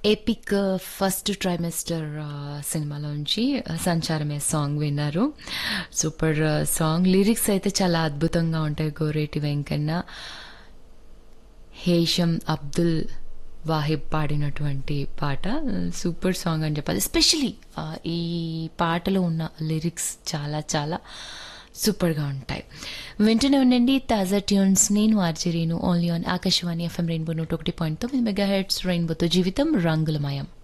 epic first trimester సినిమాలోంచి సంచారమే song విన్నారు సూపర్ సాంగ్ లిరిక్స్ అయితే చాలా అద్భుతంగా ఉంటాయి గోరేటి వెంకన్న హేషం అబ్దుల్ వాహిబ్ పాడినటువంటి పాట సూపర్ సాంగ్ అని చెప్పాలి ఎస్పెషలీ ఈ పాటలో ఉన్న లిరిక్స్ చాలా చాలా సూపర్గా ఉంటాయి వెంటనే ఉండండి తాజా ట్యూన్స్ నేను ఆర్జరీను only on Akashvani FM rainbow నూట ఒకటి పాయింట్ తొమ్మిది మెగా హెడ్స్ రెయిన్బోతో జీవితం రంగులమయం